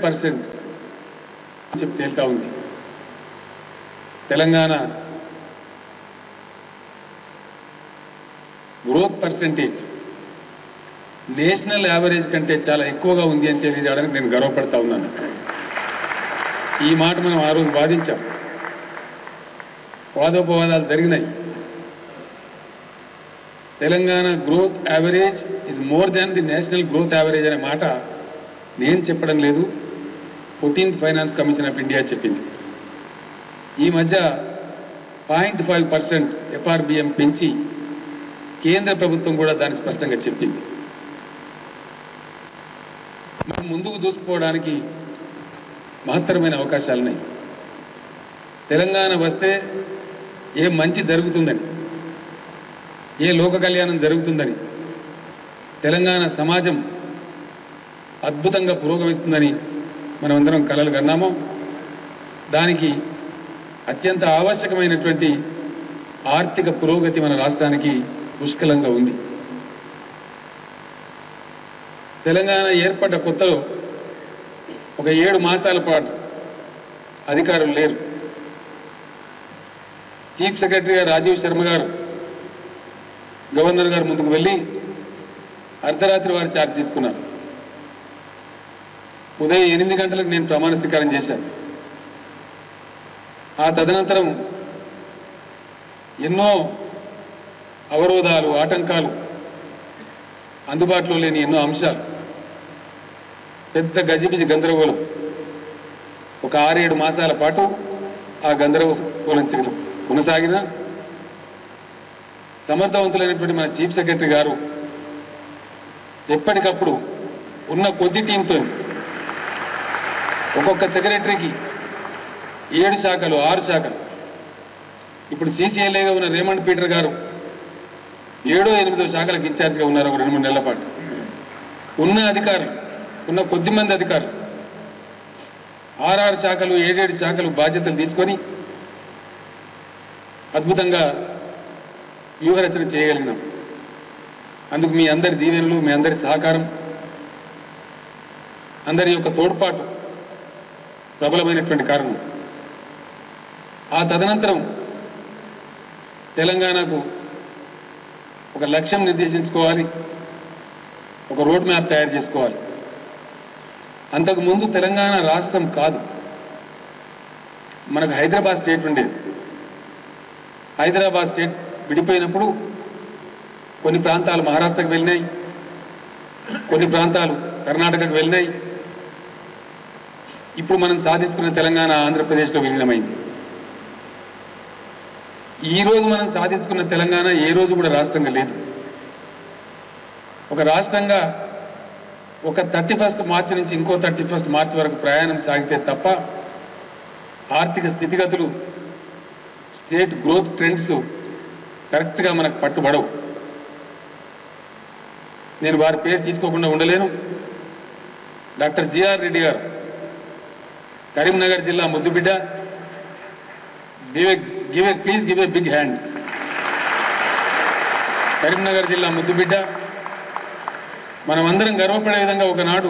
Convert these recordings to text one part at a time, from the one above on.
Percent చెప్పి తేలుతా ఉంది Telangana growth percentage national average కంటే చాలా ఎక్కువగా ఉంది అని తెలియజేయడానికి నేను గర్వపడతా ఉన్నాను ఈ మాట మనం ఆ రోజు వాదించాం వాదోపవాదాలు జరిగినాయి Telangana growth average is more than the national growth average అనే మాట నేను చెప్పడం లేదు fourteenth finance commission of India చెప్పింది ఈ మధ్య పాయింట్ ఫైవ్ పర్సెంట్ ఎఫ్ఆర్బిఎం పెంచి కేంద్ర ప్రభుత్వం కూడా దాన్ని స్పష్టంగా చెప్పింది మనం ముందుకు దూసుకుపోవడానికి మహత్తరమైన అవకాశాలున్నాయి తెలంగాణ వస్తే ఏ మంచి జరుగుతుందని ఏ లోక కళ్యాణం జరుగుతుందని తెలంగాణ సమాజం అద్భుతంగా పురోగమిస్తుందని మనమందరం కలలు కన్నాము దానికి అత్యంత ఆవశ్యకమైనటువంటి ఆర్థిక పురోగతి మన రాష్ట్రానికి పుష్కలంగా ఉంది తెలంగాణ ఏర్పడ్డ కొత్తలో ఒక ఏడు మాసాల పాటు అధికారులు లేరు చీఫ్ సెక్రటరీగా రాజీవ్ శర్మ గారు గవర్నర్ గారు ముందుకు వెళ్ళి అర్ధరాత్రి వారు ఛార్జ్ తీసుకున్నారు ఉదయం ఎనిమిది గంటలకు నేను ప్రమాణ స్వీకారం చేశాను ఆ తదనంతరం ఎన్నో అవరోధాలు ఆటంకాలు అందుబాటులో లేని ఎన్నో అంశాలు పెద్ద గజిబిజి గందరగోళం ఒక ఆరేడు మాసాల పాటు ఆ గందరగోళం చిగురు కొనసాగిన సమర్థవంతులైనటువంటి మన చీఫ్ సెక్రటరీ గారు ఎప్పటికప్పుడు ఉన్న కొద్ది టీంతో ఒక్కొక్క సెక్రటరీకి ఏడు శాఖలు ఆరు శాఖలు ఇప్పుడు సీసీఎల్ఏగా ఉన్న రేమండ్ పీటర్ గారు ఏడో ఎనిమిదో శాఖలకు ఇన్ఛార్జిగా ఉన్నారు ఒక రెండు మూడు నెలల పాటు ఉన్న అధికారులు ఉన్న కొద్ది మంది అధికారులు ఆరారు శాఖలు ఏడేడు శాఖలు బాధ్యతలు తీసుకొని అద్భుతంగా వ్యూహరచన చేయగలిగినాం అందుకు మీ అందరి దీవెనలు మీ అందరి సహకారం అందరి యొక్క తోడ్పాటు ప్రబలమైనటువంటి కారణం ఆ తదనంతరం తెలంగాణకు ఒక లక్ష్యం నిర్దేశించుకోవాలి ఒక రోడ్ మ్యాప్ తయారు చేసుకోవాలి అంతకు ముందు తెలంగాణ రాష్ట్రం కాదు మనకు హైదరాబాద్ స్టేట్ ఉండేది హైదరాబాద్ స్టేట్ విడిపోయినప్పుడు కొన్ని ప్రాంతాలు మహారాష్ట్రకు వెళ్ళినాయి కొన్ని ప్రాంతాలు కర్ణాటకకు వెళ్ళినాయి ఇప్పుడు మనం సాధిస్తున్న తెలంగాణ ఆంధ్రప్రదేశ్లో విలీనమైంది ఈ రోజు మనం సాధించుకున్న తెలంగాణ ఏ రోజు కూడా రాష్ట్రంగా లేదు ఒక రాష్ట్రంగా ఒక థర్టీ ఫస్ట్ మార్చి నుంచి ఇంకో థర్టీ ఫస్ట్ మార్చి వరకు ప్రయాణం సాగితే తప్ప ఆర్థిక స్థితిగతులు స్టేట్ గ్రోత్ ట్రెండ్స్ కరెక్ట్గా మనకు పట్టుబడవు నేను వారి పేరు తీసుకోకుండా ఉండలేను డాక్టర్ జిఆర్ రెడ్డి గారు కరీంనగర్ జిల్లా ముద్దుబిడ్డ give a give a please give a big hand Karimnagar జిల్లా ముద్దుబిడ్డ మనమందరం గర్వపడే విధంగా ఒకనాడు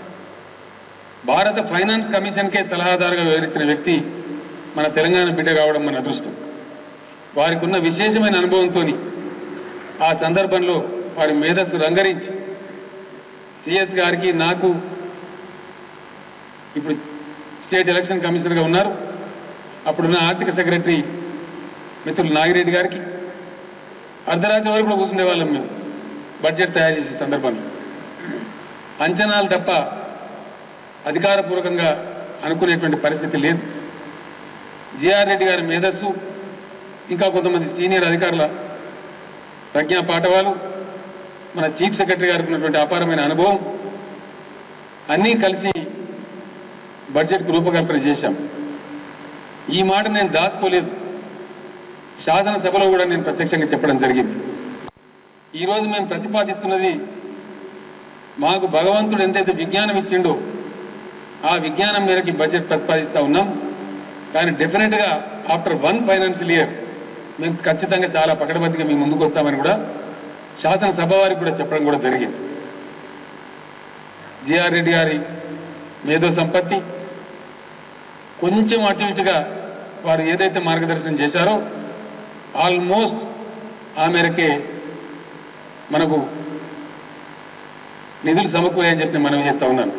భారత ఫైనాన్స్ కమిషన్కే సలహాదారుగా వివరించిన వ్యక్తి మన తెలంగాణ బిడ్డ కావడం మన అదృష్టం వారికి ఉన్న విశేషమైన అనుభవంతో ఆ సందర్భంలో వారి మేధస్సు రంగరించి సిఎస్ గారికి నాకు ఇప్పుడు స్టేట్ ఎలక్షన్ కమిషనర్గా ఉన్నారు అప్పుడున్న ఆర్థిక సెక్రటరీ మిత్రులు నాగిరెడ్డి గారికి అర్ధరాత్రి వరకు కూడా కూర్చునే వాళ్ళం మేము బడ్జెట్ తయారు చేసే సందర్భంలో అంచనాలు తప్ప అధికారపూర్వకంగా అనుకునేటువంటి పరిస్థితి లేదు జిఆర్ రెడ్డి గారి మేధస్సు ఇంకా కొంతమంది సీనియర్ అధికారుల ప్రజ్ఞా పాఠవాలు మన చీఫ్ సెక్రటరీ గారికి ఉన్నటువంటి అపారమైన అనుభవం అన్నీ కలిసి బడ్జెట్కు రూపకల్పన చేశాం ఈ మాట నేను దాచుకోలేదు శాసనసభలో కూడా నేను ప్రత్యక్షంగా చెప్పడం జరిగింది ఈరోజు మేము ప్రతిపాదిస్తున్నది మాకు భగవంతుడు ఎంతైతే విజ్ఞానం ఇచ్చిండో ఆ విజ్ఞానం మేరకు ఈ బడ్జెట్ ప్రతిపాదిస్తా ఉన్నాం కానీ డెఫినెట్గా ఆఫ్టర్ వన్ ఫైనాన్షియల్ ఇయర్ మేము ఖచ్చితంగా చాలా పకడబందిగా మేము ముందుకు వస్తామని కూడా శాసనసభ వారికి కూడా చెప్పడం కూడా జరిగింది జిఆర్ రెడ్డి గారి మేధో సంపత్తి కొంచెం అటు ఇటుగా వారు ఏదైతే మార్గదర్శనం చేశారో ఆల్మోస్ట్ ఆ మేరకే మనకు నిధులు సమకూరాయని చెప్పి మనం చేస్తా ఉన్నాను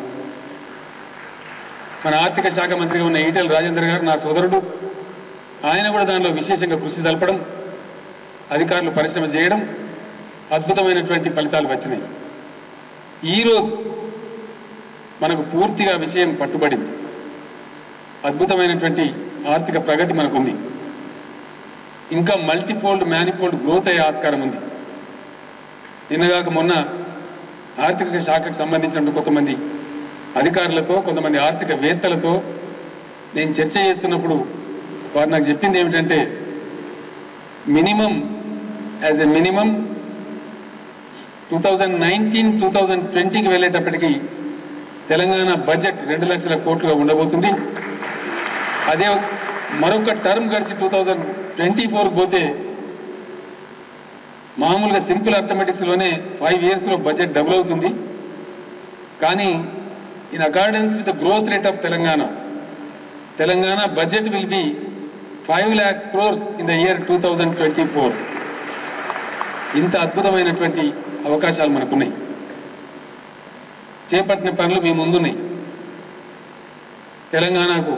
మన ఆర్థిక శాఖ మంత్రిగా ఉన్న ఈటెల రాజేందర్ గారు నా సోదరుడు ఆయన కూడా దానిలో విశేషంగా కృషి జరపడం అధికారులు పరిశ్రమ చేయడం అద్భుతమైనటువంటి ఫలితాలు వచ్చినాయి ఈరోజు మనకు పూర్తిగా విషయం పట్టుబడింది అద్భుతమైనటువంటి ఆర్థిక ప్రగతి మనకుంది ఇంకా మల్టీఫోల్డ్ మ్యానిఫోల్డ్ గ్రోత్ అయ్యే ఆస్కారం ఉంది నిన్నగాక మొన్న ఆర్థిక శాఖకు సంబంధించిన కొంతమంది అధికారులతో కొంతమంది ఆర్థిక వేత్తలతో నేను చర్చ చేస్తున్నప్పుడు వారు నాకు చెప్పింది ఏమిటంటే minimum as a minimum two thousand nineteen two thousand ట్వంటీకి వెళ్ళేటప్పటికి తెలంగాణ బడ్జెట్ రెండు లక్షల కోట్లుగా ఉండబోతుంది అదే మరొక టర్మ్ గడిచి టూ థౌజండ్ ట్వంటీ ఫోర్ పోతే మామూలుగా సింపుల్ అర్థమెటిక్స్ లోనే ఫైవ్ ఇయర్స్ లో బడ్జెట్ డబుల్ అవుతుంది కానీ in accordance with the growth rate of Telangana Telangana budget will be five lakh crores in the year two thousand twenty four ఇంత అద్భుతమైనటువంటి అవకాశాలు మనకున్నాయి చేపట్టిన పనులు మీ ముందున్నాయి తెలంగాణకు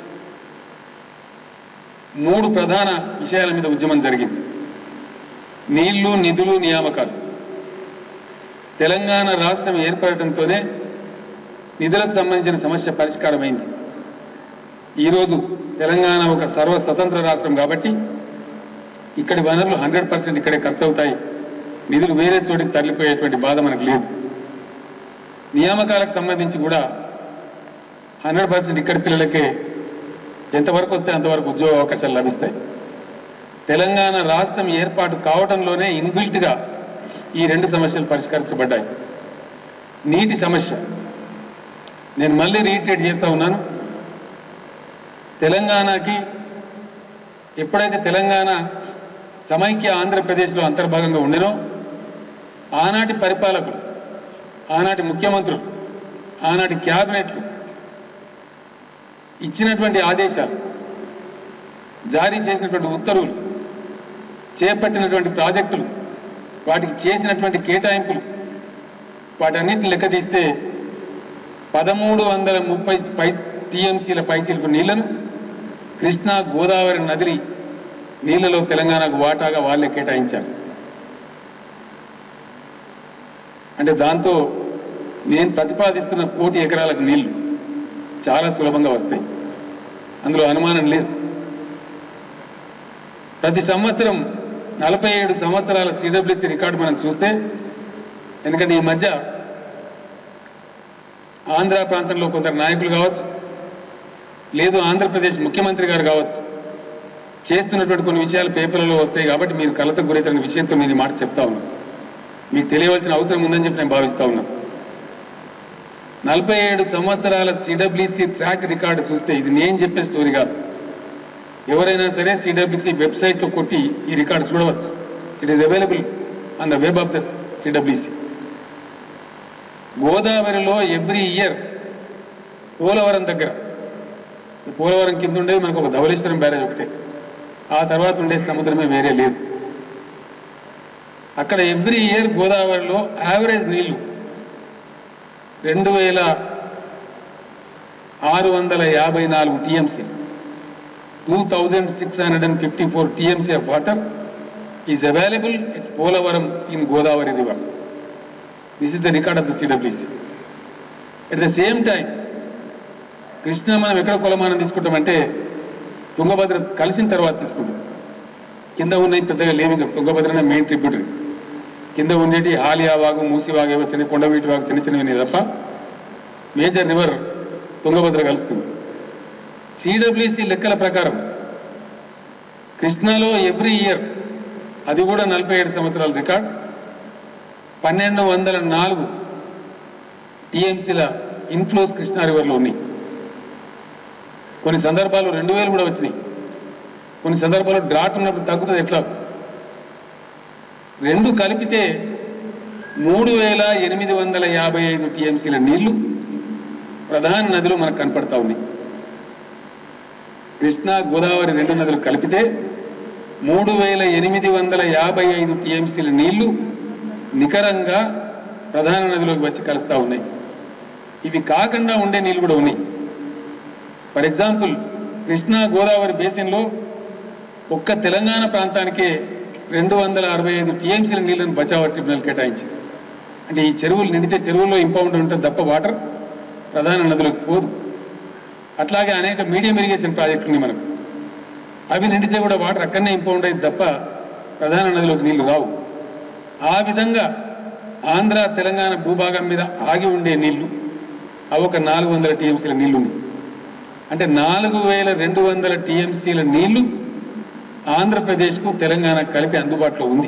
మూడు ప్రధాన విషయాల మీద ఉద్యమం జరిగింది నీళ్లు నిధులు నియామకాలు తెలంగాణ రాష్ట్రం ఏర్పడటంతోనే నిధులకు సంబంధించిన సమస్య పరిష్కారమైంది ఈరోజు తెలంగాణ ఒక సర్వ స్వతంత్ర రాష్ట్రం కాబట్టి ఇక్కడి వనరులు హండ్రెడ్ పర్సెంట్ ఇక్కడే ఖర్చు అవుతాయి నిధులు వేరే చోటికి తరలిపోయేటువంటి బాధ మనకు లేదు నియామకాలకు సంబంధించి కూడా హండ్రెడ్ పర్సెంట్ ఇక్కడి పిల్లలకే ఎంతవరకు వస్తే అంతవరకు ఉద్యోగ అవకాశాలు లభిస్తాయి తెలంగాణ రాష్ట్రం ఏర్పాటు కావడంలోనే ఇన్బిల్ట్ గా ఈ రెండు సమస్యలు పరిష్కరించబడ్డాయి నీటి సమస్య నేను మళ్ళీ రీట్రేట్ చేస్తా ఉన్నాను తెలంగాణకి ఎప్పుడైతే తెలంగాణ సమైక్య ఆంధ్రప్రదేశ్లో అంతర్భాగంగా ఉండేనో ఆనాటి పరిపాలకులు ఆనాటి ముఖ్యమంత్రులు ఆనాటి క్యాబినెట్లు ఇచ్చినటువంటి ఆదేశాలు జారీ చేసినటువంటి ఉత్తర్వులు చేపట్టినటువంటి ప్రాజెక్టులు వాటికి చేసినటువంటి కేటాయింపులు వాటన్నిటిని లెక్క తీస్తే పదమూడు వందల ముప్పై పై టీఎంసీల పైచిలుపు నీళ్లను కృష్ణా గోదావరి నదిని నీళ్లలో తెలంగాణకు వాటాగా వాళ్ళే కేటాయించారు అంటే దాంతో నేను ప్రతిపాదిస్తున్న కోటి ఎకరాలకు నీళ్లు చాలా సులభంగా వస్తాయి అందులో అనుమానం లేదు ప్రతి సంవత్సరం నలభై ఏడు సంవత్సరాల సిడబ్ల్యూసీ రికార్డు మనం చూస్తే ఎందుకంటే ఈ మధ్య ఆంధ్ర ప్రాంతంలో కొందరు నాయకులు కావచ్చు లేదు ఆంధ్రప్రదేశ్ ముఖ్యమంత్రి గారు కావచ్చు చేస్తున్నటువంటి కొన్ని విషయాలు పేపర్లలో వస్తాయి కాబట్టి మీరు కలతకు గురైతున్న విషయంతో నేను ఈ మాట చెప్తా ఉన్నాను మీకు తెలియవలసిన అవసరం ఉందని చెప్పి నేను భావిస్తా ఉన్నాను నలభై ఏడు సంవత్సరాల సిడబ్ల్యూసీ ట్రాక్ రికార్డు చూస్తే ఇది నేను చెప్పే స్టోరీ కాదు ఎవరైనా సరే సిడబ్ల్యూసీ వెబ్సైట్లో కొట్టి ఈ రికార్డు చూడవచ్చు it is available on the web of the CWC గోదావరిలో ఎవ్రీ ఇయర్ పోలవరం దగ్గర పోలవరం కింద ఉండేది మనకు ఒక ధవళేశ్వరం బ్యారేజ్ ఒకటే ఆ తర్వాత ఉండే సముద్రమే వేరే లేదు అక్కడ ఎవ్రీ ఇయర్ గోదావరిలో యావరేజ్ నీళ్లు రెండు వేల ఆరు వందల యాభై నాలుగు TMC two thousand six hundred and fifty four TMC of water is available it Polavaram in Godavari river this is the record of the CWC at the same time Krishna మనం ఎక్కడ కొలమానం తీసుకుంటామంటే తుంగభద్ర కలిసిన తర్వాత తీసుకుంటాం కింద ఉన్నాయి పెద్దగా లేవు ఇంకా తుంగభద్ర మెయిన్ ట్రిబ్యూటరీ కింద ఉండేటి ఆలియా వాగు మూసి వాగు ఏవో చిన్న కొండవీటి వాగు చిన్న చిన్నవి తప్ప మేజర్ రివర్ తుంగభద్ర కలుస్తుంది సిడబ్ల్యూసి లెక్కల ప్రకారం కృష్ణాలో ఎవ్రీ ఇయర్ అది కూడా నలభై ఏడు సంవత్సరాల రికార్డ్ పన్నెండు వందల నాలుగు టీఎంసీల ఇన్ఫ్లోస్ కృష్ణా రివర్లో ఉన్నాయి కొన్ని సందర్భాల్లో రెండు వేలు కూడా వచ్చినాయి కొన్ని సందర్భాల్లో డ్రాట్ ఉన్నప్పుడు తగ్గుతుంది ఎట్లా రెండు కలిపితే మూడు వేల ఎనిమిది వందల యాభై ఐదు టీఎంసీల నీళ్లు ప్రధాన నదులు మనకు కనపడతా ఉన్నాయి కృష్ణా గోదావరి రెండు నదులు కలిపితే మూడు వేల ఎనిమిది వందల యాభై ఐదు టీఎంసీల నీళ్లు నికరంగా ప్రధాన నదిలోకి వచ్చి కలుస్తా ఉన్నాయి ఇవి కాకుండా ఉండే నీళ్లు కూడా ఉన్నాయి ఫర్ ఎగ్జాంపుల్ కృష్ణా గోదావరి బేసిన్లో ఒక్క తెలంగాణ ప్రాంతానికే రెండు వందల అరవై ఐదు టీఎంసీల నీళ్లను బచావ్ ట్రిబ్యునల్ కేటాయించింది అంటే ఈ చెరువులు నిండితే చెరువుల్లో ఇంపౌండ్ ఉంటుంది తప్ప వాటర్ ప్రధాన నదులకు పోదు అట్లాగే అనేక మీడియం ఇరిగేషన్ ప్రాజెక్టులు ఉన్నాయి మనకు అవి నిండితే కూడా వాటర్ అక్కడనే ఇంపౌండ్ అయింది తప్ప ప్రధాన నదిలోకి నీళ్లు రావు ఆ విధంగా ఆంధ్ర తెలంగాణ భూభాగం మీద ఆగి ఉండే నీళ్లు అవి ఒక నాలుగు వందల టీఎంసీల నీళ్లు ఉన్నాయి అంటే నాలుగు వేల రెండు వందల టీఎంసీల నీళ్లు ఆంధ్రప్రదేశ్కు తెలంగాణ కలిపి అందుబాటులో ఉంది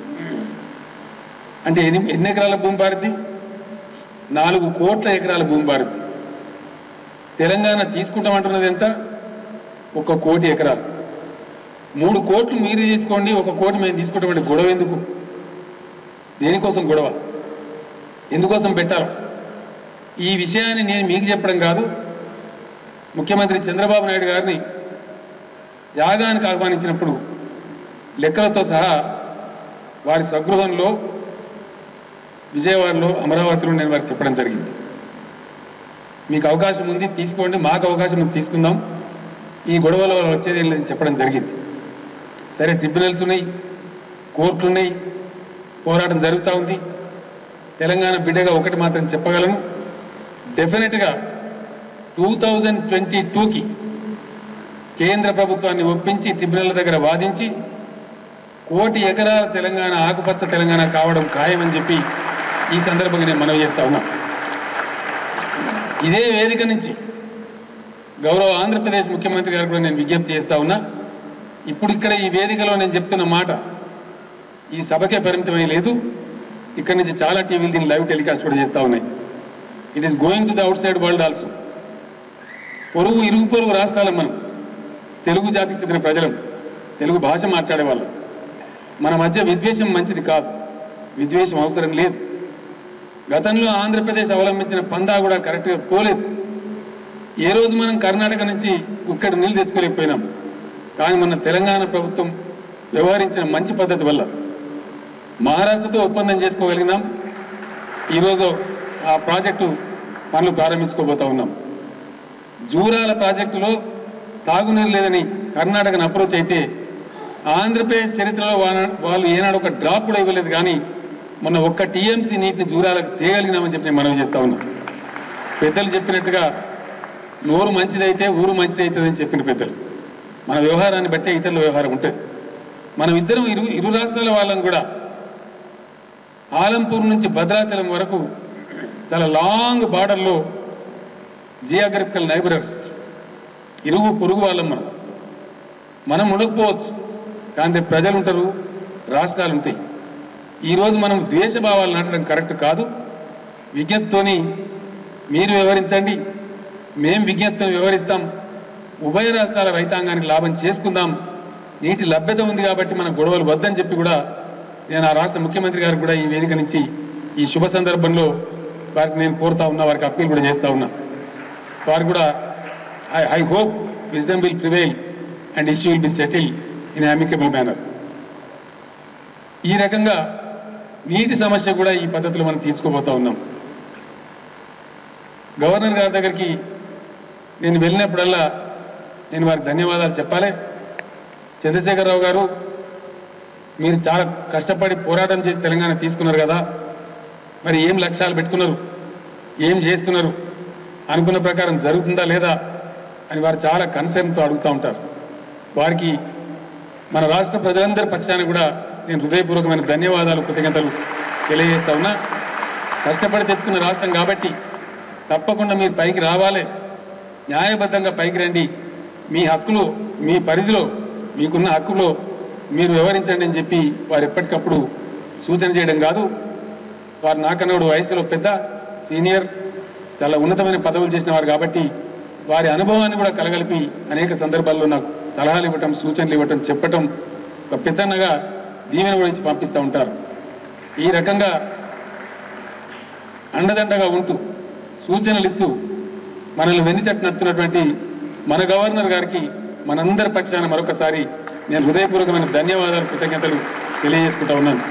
అంటే ఎన్ని ఎన్ని ఎకరాల భూమి పారుద్ది నాలుగు కోట్ల ఎకరాల భూమి పారుద్ది తెలంగాణ తీసుకుంటామంటున్నది ఎంత ఒక కోటి ఎకరాలు మూడు కోట్లు మీరు తీసుకోండి ఒక కోటి మేము తీసుకుంటామంటే గొడవ ఎందుకు దేనికోసం గొడవ ఎందుకోసం పెట్టాలి ఈ విషయాన్ని నేను మీకు చెప్పడం కాదు ముఖ్యమంత్రి చంద్రబాబు నాయుడు గారిని యాగానికి ఆహ్వానించినప్పుడు లెక్కలతో సహా వారి స్వగృహంలో విజయవాడలో అమరావతిలో నేను వారికి చెప్పడం జరిగింది మీకు అవకాశం ఉంది తీసుకోండి మాకు అవకాశం ఉంది తీసుకుందాం ఈ గొడవలో వచ్చేది ఏం లేదని చెప్పడం జరిగింది సరే ట్రిబ్యునల్స్ ఉన్నాయి కోర్టులు ఉన్నాయి పోరాటం జరుగుతూ ఉంది తెలంగాణ బిడ్డగా ఒకటి మాత్రం చెప్పగలను డెఫినెట్గా టూ థౌజండ్ ట్వంటీ టూకి కేంద్ర ప్రభుత్వాన్ని ఒప్పించి ట్రిబ్యునల్ దగ్గర వాదించి కోటి ఎకరాల తెలంగాణ ఆకుపచ్చ తెలంగాణ కావడం ఖాయమని చెప్పి ఈ సందర్భంగా నేను మనవి చేస్తా ఉన్నా ఇదే వేదిక నుంచి గౌరవ ఆంధ్రప్రదేశ్ ముఖ్యమంత్రి గారు కూడా నేను విజ్ఞప్తి చేస్తా ఉన్నా ఇప్పుడు ఇక్కడ ఈ వేదికలో నేను చెప్తున్న మాట ఈ సభకే పరిమితమై లేదు ఇక్కడి నుంచి చాలా టీవీలు దీన్ని లైవ్ టెలికాస్ట్ కూడా చేస్తా ఉన్నాయి it is going to the outside world also పొరుగు ఇరుగు పొరుగు రాష్ట్రాల మనం తెలుగు జాతికి చెందిన ప్రజలం తెలుగు భాష మాట్లాడే వాళ్ళం మన మధ్య విద్వేషం మంచిది కాదు విద్వేషం అవసరం లేదు గతంలో ఆంధ్రప్రదేశ్ అవలంబించిన పందా కూడా కరెక్ట్గా పోలేదు ఏ రోజు మనం కర్ణాటక నుంచి ఇక్కడ నీళ్లు తెచ్చుకోలేకపోయినాం కానీ మన తెలంగాణ ప్రభుత్వం వ్యవహరించిన మంచి పద్ధతి వల్ల మహారాష్ట్రతో ఒప్పందం చేసుకోగలిగినాం ఈరోజు ఆ ప్రాజెక్టు పనులు ప్రారంభించుకోబోతా ఉన్నాం జూరాల ప్రాజెక్టులో తాగునీరు లేదని కర్ణాటకను అప్రోచ్ అయితే ఆంధ్రప్రదేశ్ చరిత్రలో వా- వాళ్ళు ఏనాడు ఒక డ్రాప్ కూడా ఇవ్వలేదు కానీ మొన్న ఒక్క టీఎంసీ నీటిని జూరాలకు తేయగలిగినామని చెప్పి నేను మనవి చేస్తా ఉన్నా పెద్దలు చెప్పినట్టుగా నోరు మంచిదైతే ఊరు మంచిదైతుందని చెప్పిన పెద్దలు మన వ్యవహారాన్ని బట్టే ఇతరుల వ్యవహారం ఉంటుంది మనం ఇద్దరం ఇరు ఇరు రాష్ట్రాల వాళ్ళం కూడా ఆలంపూర్ నుంచి భద్రాచలం వరకు చాలా లాంగ్ బార్డర్లో జియోగ్రఫికల్ నైబరర్స్ ఇరుగు పొరుగు వాళ్ళం మనం మనం ఉండకపోవచ్చు కానీ రేపు ప్రజలు ఉంటారు రాష్ట్రాలు ఉంటాయి ఈరోజు మనం ద్వేషభావాలు నాటడం కరెక్ట్ కాదు విజ్ఞప్తితోని మీరు వివరించండి మేం విజ్ఞప్తితో వివరిస్తాం ఉభయ రాష్ట్రాల రైతాంగానికి లాభం చేసుకుందాం నీటి లభ్యత ఉంది కాబట్టి మన గొడవలు వద్దని చెప్పి కూడా నేను ఆ రాష్ట్ర ముఖ్యమంత్రి గారికి కూడా ఈ వేదిక నుంచి ఈ శుభ సందర్భంలో వారికి నేను కోరుతా ఉన్నా వారికి అప్పీల్ కూడా చేస్తా ఉన్నా వారు కూడా I I hope wisdom will prevail and issue will be settle in amicable manner ఈ రకంగా నీటి సమస్య కూడా ఈ పద్ధతిలో మనం తీసుకోబోతా ఉన్నాం గవర్నర్ గారి దగ్గరికి నేను వెళ్ళినప్పుడల్లా నేను వారికి ధన్యవాదాలు చెప్పాలి చంద్రశేఖరరావు గారు మీరు చాలా కష్టపడి పోరాటం చేసి తెలంగాణ తీసుకున్నారు కదా మరి ఏం లక్ష్యాలు పెట్టుకున్నారు ఏం చేస్తున్నారు అనుకున్న ప్రకారం జరుగుతుందా లేదా అని వారు చాలా కన్సర్న్తో అడుగుతూ ఉంటారు వారికి మన రాష్ట్ర ప్రజలందరి పక్షాన కూడా నేను హృదయపూర్వకమైన ధన్యవాదాలు కృతజ్ఞతలు తెలియజేస్తా ఉన్నా కష్టపడి తెచ్చుకున్న రాష్ట్రం కాబట్టి తప్పకుండా మీరు పైకి రావాలి న్యాయబద్ధంగా పైకి రండి మీ హక్కులు మీ పరిధిలో మీకున్న హక్కులో మీరు వివరించండి అని చెప్పి వారు ఎప్పటికప్పుడు సూచన చేయడం కాదు వారు నాకన్నా వయసులో పెద్ద సీనియర్ చాలా ఉన్నతమైన పదవులు చేసిన వారు కాబట్టి వారి అనుభవాన్ని కూడా కలగలిపి అనేక సందర్భాల్లో నాకు సలహాలు ఇవ్వటం సూచనలు ఇవ్వటం చెప్పటం ఒక పెద్దన్నగా దీవెన కూడా ఇచ్చి పంపిస్తూ ఉంటారు ఈ రకంగా అండదండగా ఉంటూ సూచనలు ఇస్తూ మనల్ని వెన్నుచట్టు నడుతున్నటువంటి మన గవర్నర్ గారికి మనందరి పక్షాన మరొకసారి నేను హృదయపూర్వకమైన ధన్యవాదాలు కృతజ్ఞతలు తెలియజేసుకుంటా ఉన్నాను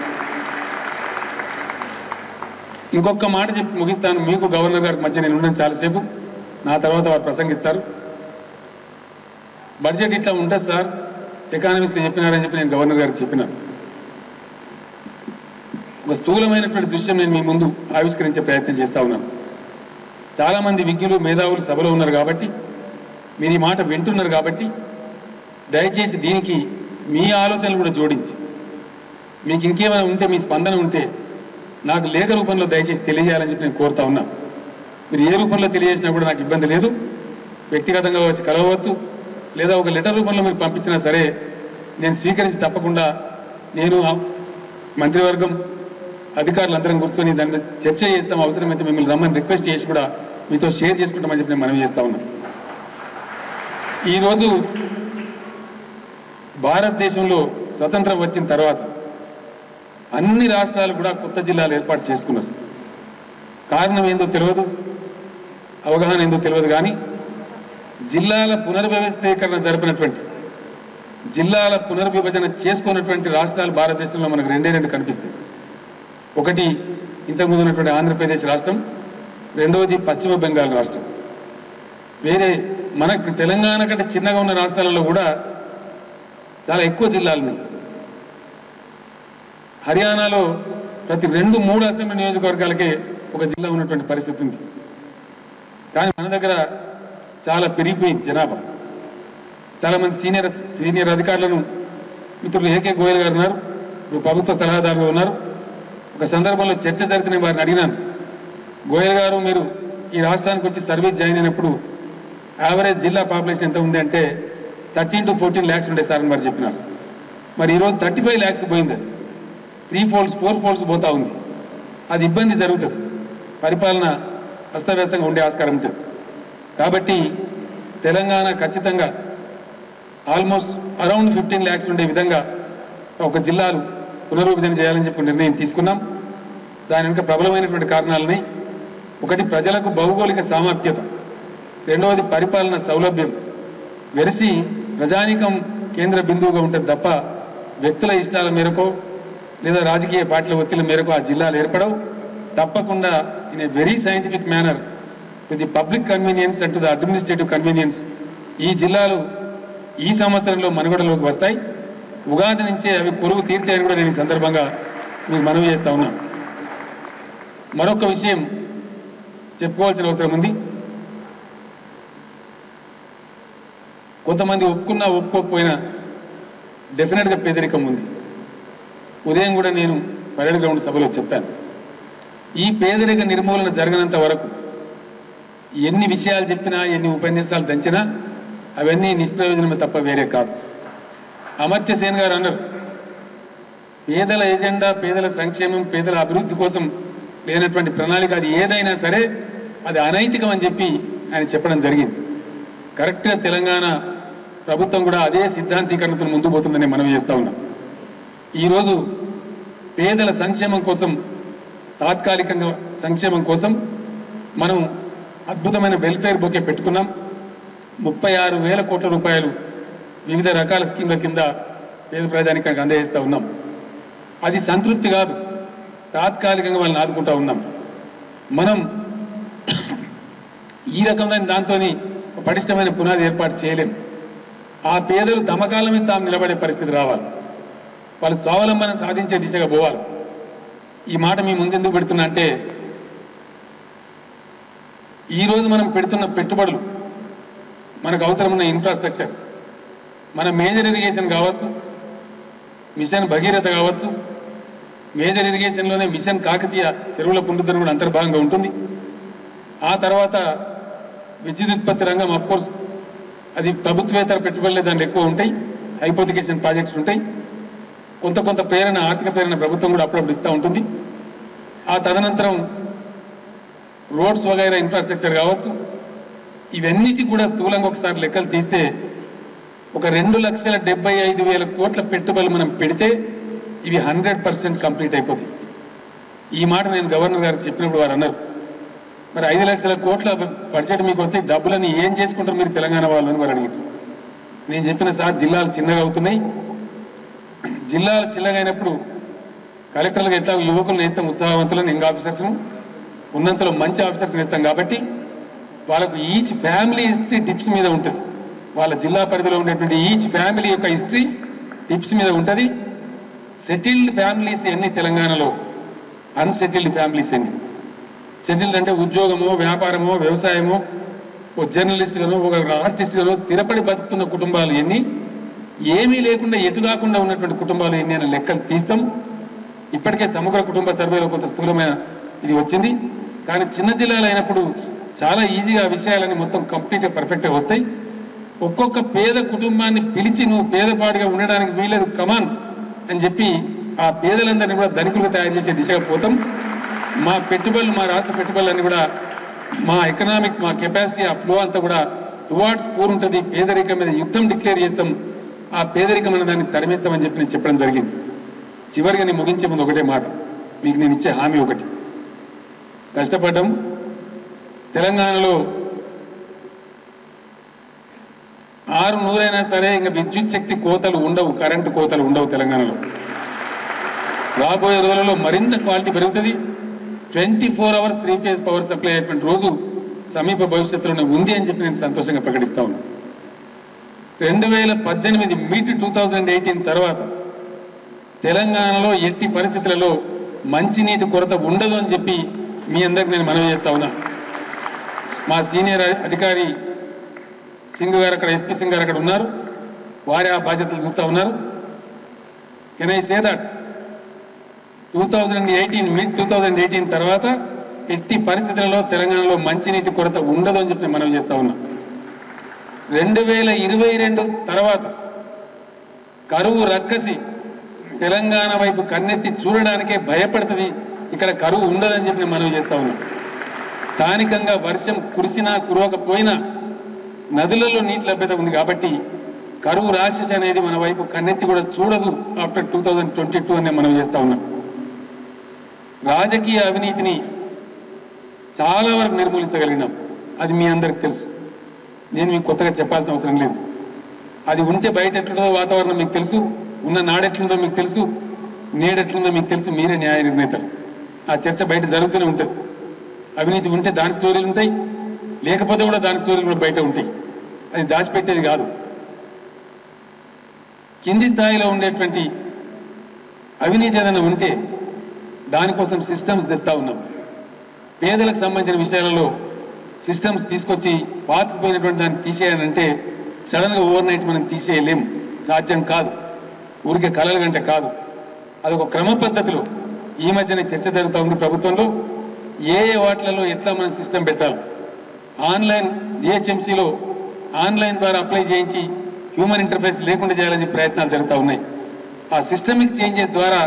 ఇంకొక మాట చెప్పి ముగిస్తాను మీకు గవర్నర్ గారికి మధ్య నేను ఉన్నాను చాలాసేపు నా తర్వాత వారు ప్రసంగిస్తారు బడ్జెట్ ఇట్లా ఉంటుంది సార్ ఎకానమిస్ట్ చెప్పినారని చెప్పి నేను గవర్నర్ గారికి చెప్పినాను ఒక స్థూలమైనటువంటి దృశ్యం నేను మీ ముందు ఆవిష్కరించే ప్రయత్నం చేస్తా ఉన్నాను చాలా మంది విజ్ఞులు మేధావులు సభలో ఉన్నారు కాబట్టి మీరు ఈ మాట వింటున్నారు కాబట్టి దయచేసి దీనికి మీ ఆలోచనలు కూడా జోడించి మీకు ఇంకేమైనా ఉంటే మీ స్పందన ఉంటే నాకు లేఖ రూపంలో దయచేసి తెలియజేయాలని చెప్పి నేను కోరుతా ఉన్నా మీరు ఏ రూపంలో తెలియజేసినా కూడా నాకు ఇబ్బంది లేదు వ్యక్తిగతంగా వచ్చి కలవవచ్చు లేదా ఒక లెటర్ రూపంలో మీరు పంపించినా సరే నేను స్వీకరించి తప్పకుండా నేను ఆ మంత్రివర్గం అధికారులందరం కూర్చొని దాని మీద చర్చ చేస్తాం అవసరమైతే మిమ్మల్ని రమ్మని రిక్వెస్ట్ చేసి కూడా మీతో షేర్ చేసుకుంటామని చెప్పి నేను మనవి చేస్తా ఉన్నా ఈరోజు భారతదేశంలో స్వతంత్రం వచ్చిన తర్వాత అన్ని రాష్ట్రాలు కూడా కొత్త జిల్లాలు ఏర్పాటు చేసుకున్నారు కారణం ఏందో తెలియదు అవగాహన ఏందో తెలియదు కానీ జిల్లాల పునర్వ్యవస్థీకరణ జరిపినటువంటి జిల్లాల పునర్విభజన చేసుకున్నటువంటి రాష్ట్రాలు భారతదేశంలో మనకు రెండే రెండు కనిపిస్తాయి ఒకటి ఇంతకుముందు ఉన్నటువంటి ఆంధ్రప్రదేశ్ రాష్ట్రం రెండవది పశ్చిమ బెంగాల్ రాష్ట్రం వేరే మనకు తెలంగాణ కంటే చిన్నగా ఉన్న రాష్ట్రాలలో కూడా చాలా ఎక్కువ జిల్లాలు ఉన్నాయి హర్యానాలో ప్రతి రెండు మూడు అసెంబ్లీ నియోజకవర్గాలకే ఒక జిల్లా ఉన్నటువంటి పరిస్థితి ఉంది కానీ మన దగ్గర చాలా పెరిగిపోయింది జనాభా చాలా మంది సీనియర్ సీనియర్ అధికారులను మిత్రులు ఏకే గోయల్ గారు ఉన్నారు ఇప్పుడు ప్రభుత్వ సలహాదారులు ఉన్నారు ఒక సందర్భంలో చర్చ జరిగిన వారిని అడిగినాను గోయల్ గారు మీరు ఈ రాష్ట్రానికి వచ్చి సర్వీస్ జాయిన్ అయినప్పుడు యావరేజ్ జిల్లా పాపులేషన్ ఎంత ఉంది అంటే థర్టీన్ టు ఫోర్టీన్ ల్యాక్స్ ఉండే సార్ అని వారు చెప్పినారు మరి ఈరోజు థర్టీ ఫైవ్ ల్యాక్స్ పోయింది అది. త్రీ ఫోల్డ్స్ ఫోర్ ఫోల్డ్స్ పోతా ఉంది అది ఇబ్బంది జరుగుతుంది పరిపాలన అస్తవ్యస్తంగా ఉండే ఆస్కారం ఉంటుంది కాబట్టి తెలంగాణ ఖచ్చితంగా ఆల్మోస్ట్ అరౌండ్ ఫిఫ్టీన్ ల్యాక్స్ ఉండే విధంగా ఒక జిల్లాలు పునర్విభజన చేయాలని చెప్పి నిర్ణయం తీసుకున్నాం దాని వెనుక ప్రబలమైనటువంటి కారణాలని ఒకటి ప్రజలకు భౌగోళిక సామర్థ్యత రెండవది పరిపాలన సౌలభ్యం వెరసి ప్రజానికం కేంద్ర బిందువుగా ఉంటుంది తప్ప వ్యక్తుల ఇష్టాల మేరకు లేదా రాజకీయ పార్టీల ఒత్తిళ్ల మేరకు ఆ జిల్లాలు ఏర్పడవు తప్పకుండా in a very scientific manner to the public convenience and to the administrative convenience ఈ జిల్లాలు ఈ సంవత్సరంలో మనుగడలోకి వస్తాయి ఉగాది నుంచే అవి పొరుగు తీర్చాయని కూడా నేను ఈ సందర్భంగా మీకు మనవి చేస్తా ఉన్నాను మరొక విషయం చెప్పుకోవాల్సిన అవసరం ఉంది కొంతమంది ఒప్పుకున్నా ఒప్పుకోకపోయినా డెఫినెట్గా పేదరికం ఉంది ఉదయం కూడా నేను పరేడ్ గ్రౌండ్ సభలో చెప్పాను ఈ పేదరిక నిర్మూలన జరగనంత వరకు ఎన్ని విషయాలు చెప్పినా ఎన్ని ఉపన్యాసాలు దంచినా అవన్నీ నిష్ప్రయోజనమే తప్ప వేరే కాదు అమర్త్య సేన్ గారు అన్నారు పేదల ఎజెండా పేదల సంక్షేమం పేదల అభివృద్ధి కోసం లేనటువంటి ప్రణాళిక అది ఏదైనా సరే అది అనైతికం అని చెప్పి ఆయన చెప్పడం జరిగింది కరెక్ట్గా తెలంగాణ ప్రభుత్వం కూడా అదే సిద్ధాంతీకరణతో ముందు పోతుందని మనం చేస్తా ఉన్నాం ఈరోజు పేదల సంక్షేమం కోసం తాత్కాలికంగా సంక్షేమం కోసం మనం అద్భుతమైన వెల్ఫేర్ బొకే పెట్టుకున్నాం ముప్పై ఆరు వేల కోట్ల రూపాయలు వివిధ రకాల స్కీమ్ల కింద పేద ప్రజానికానికి అందజేస్తా ఉన్నాం అది సంతృప్తి కాదు తాత్కాలికంగా వాళ్ళని ఆదుకుంటా ఉన్నాం మనం ఈ రకమైన దాంతో పటిష్టమైన పునాది ఏర్పాటు చేయలేం ఆ పేదలు తమకాల మీద తాము నిలబడే పరిస్థితి రావాలి వాళ్ళు స్వావలంబన సాధించే దిశగా పోవాలి ఈ మాట మీ ముందెందుకు పెడుతున్నా అంటే ఈ రోజు మనం పెడుతున్న పెట్టుబడులు మనకు అవసరమున్న ఇన్ఫ్రాస్ట్రక్చర్ మన మేజర్ ఇరిగేషన్ కావచ్చు మిషన్ భగీరథ కావచ్చు మేజర్ ఇరిగేషన్లోనే మిషన్ కాకతీయ చెరువుల పునరుద్ధరణ కూడా అంతర్భాగంగా ఉంటుంది ఆ తర్వాత విద్యుత్ ఉత్పత్తి రంగం కోర్స్ అది ప్రభుత్వేతర పెట్టుబడులే దాంట్లో ఎక్కువ ఉంటాయి హైపోతికేషన్ ప్రాజెక్ట్స్ ఉంటాయి కొంత కొంత ప్రేరణ ఆర్థిక ప్రేరణ ప్రభుత్వం కూడా అప్పుడప్పుడు ఇస్తూ ఉంటుంది ఆ తదనంతరం రోడ్స్ వగైరా ఇన్ఫ్రాస్ట్రక్చర్ కావచ్చు ఇవన్నిటి కూడా స్థూలంగా ఒకసారి లెక్కలు తీస్తే ఒక రెండు లక్షల డెబ్బై ఐదు వేల కోట్ల పెట్టుబడులు మనం పెడితే ఇవి హండ్రెడ్ పర్సెంట్ కంప్లీట్ అయిపోతాయి ఈ మాట నేను గవర్నర్ గారికి చెప్పినప్పుడు వారు అన్నారు మరి ఐదు లక్షల కోట్ల బడ్జెట్ మీకు వస్తే డబ్బులని ఏం చేసుకుంటారు మీరు తెలంగాణ వాళ్ళు అని వారు అడిగారు నేను చెప్పిన సార్ జిల్లాలు చిన్నగా అవుతున్నాయి జిల్లాలు చిన్నగా అయినప్పుడు కలెక్టర్లకు ఎట్లా యువకులను ఎత్తాం ఉత్సాహవంతులను యంగ్ ఆఫీసర్స్ను ఉన్నంతలో మంచి ఆఫీసర్స్ని ఎత్తాం కాబట్టి వాళ్ళకు ఈచ్ ఫ్యామిలీ హిస్టరీ టిప్స్ మీద ఉంటుంది వాళ్ళ జిల్లా పరిధిలో ఉండేటువంటి ఈచ్ ఫ్యామిలీ యొక్క హిస్టరీ టిప్స్ మీద ఉంటుంది సెటిల్డ్ ఫ్యామిలీస్ ఎన్ని తెలంగాణలో అన్సెటిల్డ్ ఫ్యామిలీస్ ఎన్ని సెటిల్డ్ అంటే ఉద్యోగమో వ్యాపారమో వ్యవసాయమో ఓ జర్నలిస్టులను ఒక ఆర్టిస్టులను స్థిరపడి బతుకుతున్న కుటుంబాలు ఎన్ని ఏమీ లేకుండా ఎటు కాకుండా ఉన్నటువంటి కుటుంబాలు ఎన్ని అనే లెక్కలు తీస్తాం ఇప్పటికే సమగ్ర కుటుంబ సర్వేలో కొంత స్థూలమైన ఇది వచ్చింది కానీ చిన్న జిల్లాలు అయినప్పుడు చాలా ఈజీగా ఆ విషయాలని మొత్తం కంప్లీట్గా పర్ఫెక్ట్గా వస్తాయి ఒక్కొక్క పేద కుటుంబాన్ని పిలిచి నువ్వు పేదపాటుగా ఉండడానికి వీలేదు కమాన్ అని చెప్పి ఆ పేదలందరినీ కూడా ధనికులుగా తయారు చేసే దిశగా పోతాం మా పెట్టుబడులు మా రాష్ట్ర పెట్టుబడులన్నీ కూడా మా ఎకనామిక్ మా కెపాసిటీ ఆ ఫ్లో అంతా కూడా టువార్డ్స్ పూర్ ఉంటుంది పేదరికం మీద యుద్ధం డిక్లేర్ చేస్తాం ఆ పేదరికం అనే దాన్ని తరిమేస్తామని చెప్పి నేను చెప్పడం జరిగింది చివరిగా నేను ముగించే ముందు ఒకటే మాట మీకు నేను ఇచ్చే హామీ ఒకటి కష్టపడ్డం తెలంగాణలో ఆరు నూరైనా సరే ఇంకా విద్యుత్ శక్తి కోతలు ఉండవు కరెంటు కోతలు ఉండవు తెలంగాణలో రాబోయే రోజులలో మరింత క్వాలిటీ పెరుగుతుంది twenty four hours three phase power supply అయ్యేటువంటి రోజు సమీప భవిష్యత్తులోనే ఉంది అని చెప్పి నేను సంతోషంగా ప్రకటిస్తా ఉన్నాను రెండు వేల పద్దెనిమిది మిడ్ టూ థౌజండ్ ఎయిటీన్ తర్వాత తెలంగాణలో ఎట్టి పరిస్థితులలో మంచినీటి కొరత ఉండదు అని చెప్పి మీ అందరికి నేను మనవి చేస్తా ఉన్నా మా సీనియర్ అధికారి సింగ్ గారు అక్కడ ఎస్పీ సింగ్ గారు అక్కడ ఉన్నారు వారి ఆ బాధ్యతలు చూస్తా ఉన్నారు can I say that two thousand eighteen mid two thousand eighteen తర్వాత ఎట్టి పరిస్థితులలో తెలంగాణలో మంచినీటి కొరత ఉండదు అని చెప్పి నేను మనవి చేస్తా ఉన్నా రెండు వేల ఇరవై రెండు తర్వాత కరువు రక్కసి తెలంగాణ వైపు కన్నెత్తి చూడడానికే భయపడుతుంది ఇక్కడ కరువు ఉండదని చెప్పి నేను మనవి చేస్తా ఉన్నా స్థానికంగా వర్షం కురిసినా కురవకపోయినా నదులలో నీటి లభ్యత ఉంది కాబట్టి కరువు రాక్షసి అనేది మన వైపు కన్నెత్తి కూడా చూడదు after two thousand twenty two అనే మనం చేస్తా ఉన్నాం రాజకీయ అవినీతిని చాలా వరకు నిర్మూలించగలిగినాం అది మీ అందరికి తెలుసు నేను మీకు కొత్తగా చెప్పాల్సిన అవసరం లేదు అది ఉంటే బయట ఎట్లుందో వాతావరణం మీకు తెలుసు ఉన్న నాడెట్లుందో మీకు తెలుసు నేడెట్లుందో మీకు తెలుసు మీరే న్యాయ నిర్ణేతలు ఆ చర్చ బయట జరుగుతూనే ఉంటుంది అవినీతి ఉంటే దాని స్టోరీలు ఉంటాయి లేకపోతే కూడా దాని స్టోరీలు కూడా బయట ఉంటాయి అది దాచిపెట్టేది కాదు కింది స్థాయిలో ఉండేటువంటి అవినీతి ఏదైనా ఉంటే దానికోసం సిస్టమ్స్ తెస్తా ఉన్నాం పేదలకు సంబంధించిన విషయాలలో సిస్టమ్స్ తీసుకొచ్చి పాతుకుపోయినటువంటి దాన్ని తీసేయాలంటే సడన్ గా ఓవర్ నైట్ మనం తీసేయలేం సాధ్యం కాదు ఊరికే కలలు గంటే కాదు అదొక క్రమ పద్ధతిలో ఈ మధ్యన చర్చ జరుగుతూ ఉంది ప్రభుత్వంలో ఏ ఏ వాటిలలో ఎట్లా మనం సిస్టమ్ పెట్టాలి ఆన్లైన్ జిహెచ్ఎంసీలో ఆన్లైన్ ద్వారా అప్లై చేయించి హ్యూమన్ ఇంటర్ఫేస్ లేకుండా చేయాలని ప్రయత్నాలు జరుగుతూ ఉన్నాయి ఆ సిస్టమిక్ చేంజెస్ ద్వారా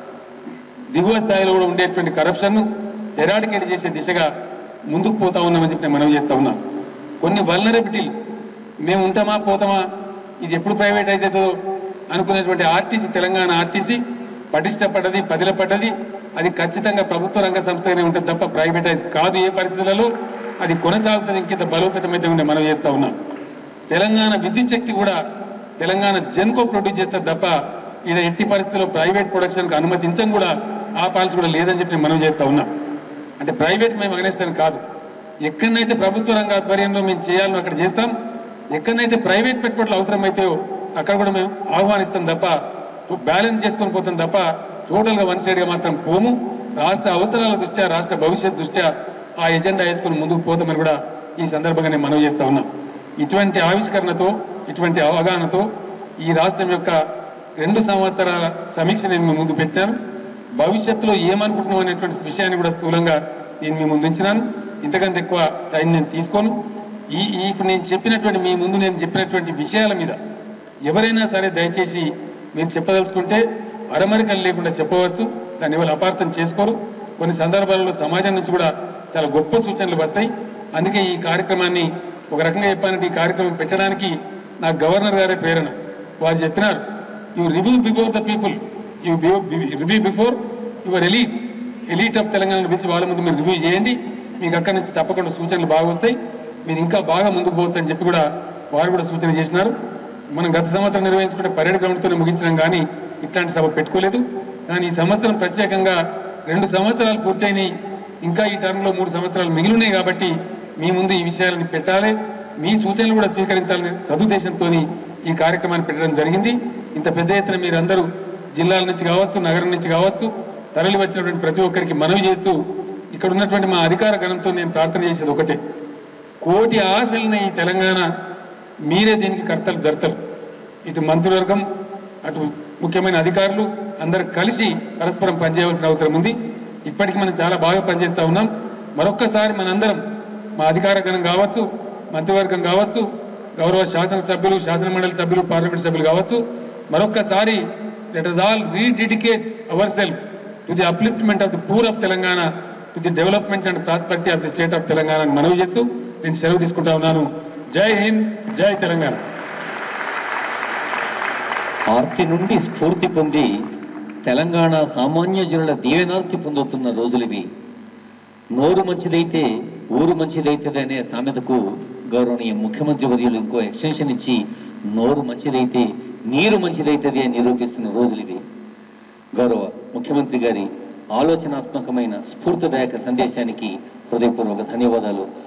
దిగువ స్థాయిలో కూడా ఉండేటువంటి కరప్షన్ను ఎరాడికేట్ చేసే దిశగా ముందుకు పోతా ఉన్నామని చెప్పి నేను మనవి చేస్తా ఉన్నా కొన్ని వల్నరబిలిటీలు మేము ఉంటామా పోతామా ఇది ఎప్పుడు ప్రైవేట్ అవుతుందో అనుకునేటువంటి ఆర్టీసీ తెలంగాణ ఆర్టీసీ పటిష్టపడ్డది పదిలపడ్డది అది ఖచ్చితంగా ప్రభుత్వ రంగ సంస్థగానే ఉంటుంది తప్ప ప్రైవేటైజ్ కాదు ఏ పరిస్థితులలో అది కొనసాగుతుంది ఇంకింత బలోపేతమైతే ఉండే మనం చేస్తా ఉన్నాం తెలంగాణ విద్యుత్ శక్తి కూడా తెలంగాణ జెన్కో ప్రొడ్యూస్ చేస్తారు తప్ప ఇది ఎట్టి పరిస్థితుల్లో ప్రైవేట్ ప్రొడక్షన్కి అనుమతించం కూడా ఆ పాలసీ కూడా లేదని చెప్పి మనం చేస్తా ఉన్నాం అంటే ప్రైవేట్ మేము అగనేస్తాను కాదు ఎక్కడనైతే ప్రభుత్వ రంగ ఆధ్వర్యంలో మేము చేయాలని అక్కడ చేస్తాం ఎక్కడనైతే ప్రైవేట్ పెట్టుబడులు అవసరమైతాయో అక్కడ కూడా మేము ఆహ్వానిస్తాం తప్ప బ్యాలెన్స్ చేసుకొని పోతాం తప్ప టోటల్ గా వన్ సైడ్ గా మాత్రం పోము రాష్ట్ర అవసరాల దృష్ట్యా రాష్ట్ర భవిష్యత్ దృష్ట్యా ఆ ఎజెండా వేసుకొని ముందుకు పోతామని కూడా ఈ సందర్భంగా నేను మనవి చేస్తా ఉన్నా ఇటువంటి ఆవిష్కరణతో ఇటువంటి అవగాహనతో ఈ రాష్ట్రం యొక్క రెండు సంవత్సరాల సమీక్ష నేను మీ ముందు పెట్టాను భవిష్యత్తులో ఏమనుకుంటున్నాం అనేటువంటి విషయాన్ని కూడా స్థూలంగా నేను మీ ముందు ఉంచినాను ఇంతకంటే ఎక్కువ టైం నేను తీసుకోను ఈ ఈ ఇప్పుడు నేను చెప్పినటువంటి మీ ముందు నేను చెప్పినటువంటి విషయాల మీద ఎవరైనా సరే దయచేసి మీరు చెప్పదలుచుకుంటే అరమరికలు లేకుండా చెప్పవచ్చు దాన్ని ఎవరు అపార్థం చేసుకోరు కొన్ని సందర్భాలలో సమాజం నుంచి కూడా చాలా గొప్ప సూచనలు వస్తాయి అందుకే ఈ కార్యక్రమాన్ని ఒక రకంగా చెప్పాలంటే ఈ కార్యక్రమం పెట్టడానికి నా గవర్నర్ గారే ప్రేరణ వారు చెప్పినారు you review before the people you review before your elite elite of Telangana పిలిచి వాళ్ళ ముందు మీరు రివ్యూ చేయండి మీకు అక్కడి నుంచి తప్పకుండా సూచనలు బాగా వస్తాయి మీరు ఇంకా బాగా ముందుకు పోవచ్చని చెప్పి కూడా వారు కూడా సూచన చేసినారు మనం గత సంవత్సరం నిర్వహించుకునే పరేడ్ గ్రౌండ్తోనే ముగించడం కానీ ఇట్లాంటి సభ పెట్టుకోలేదు కానీ ఈ సంవత్సరం ప్రత్యేకంగా రెండు సంవత్సరాలు పూర్తయినాయి ఇంకా ఈ టర్మ్లో మూడు సంవత్సరాలు మిగిలి ఉన్నాయి కాబట్టి మీ ముందు ఈ విషయాలను పెట్టాలి మీ సూచనలు కూడా స్వీకరించాలని సదుద్దేశంతో ఈ కార్యక్రమాన్ని పెట్టడం జరిగింది ఇంత పెద్ద ఎత్తున మీరందరూ జిల్లాల నుంచి కావచ్చు నగరం నుంచి కావచ్చు తరలి వచ్చినటువంటి ప్రతి ఒక్కరికి మనవి చేస్తూ ఇక్కడ ఉన్నటువంటి మా అధికార గణంతో నేను ప్రార్థన చేసేది ఒకటే కోటి ఆశలున్న ఈ తెలంగాణ మీరే దీనికి కర్తలు జర్తలు ఇటు మంత్రివర్గం అటు ముఖ్యమైన అధికారులు అందరు కలిసి పరస్పరం పనిచేయవలసిన అవసరం ఉంది ఇప్పటికి మనం చాలా బాగా పనిచేస్తా ఉన్నాం మరొక్కసారి మనందరం మా అధికార గణం కావచ్చు మంత్రివర్గం కావచ్చు గౌరవ శాసనసభ్యులు శాసన మండలి సభ్యులు పార్లమెంట్ సభ్యులు కావచ్చు మరొక్కసారి let us all rededicate our self to the upliftment of the poor of Telangana to the development and prosperity of the state of Telangana అని మనవి చేస్తూ నేను సెలవు తీసుకుంటా ఉన్నాను జై హింద్ జై తెలంగాణ ఆర్తి నుండి స్ఫూర్తి పొంది తెలంగాణ సామాన్య జనుల దీవెనార్తి పొందుతున్న రోజులివి నోరు మంచిదైతే ఊరు మంచిదైతుంది అనే సామెతకు గౌరవనీయ ముఖ్యమంత్రి వర్యులు ఇంకో ఎక్స్టెన్షన్ ఇచ్చి నోరు మంచిదైతే నీరు మంచిదైతుంది అని నిరూపిస్తున్న రోజులివి గౌరవ ముఖ్యమంత్రి గారి ఆలోచనాత్మకమైన స్ఫూర్తిదాయక సందేశానికి హృదయపూర్వక ధన్యవాదాలు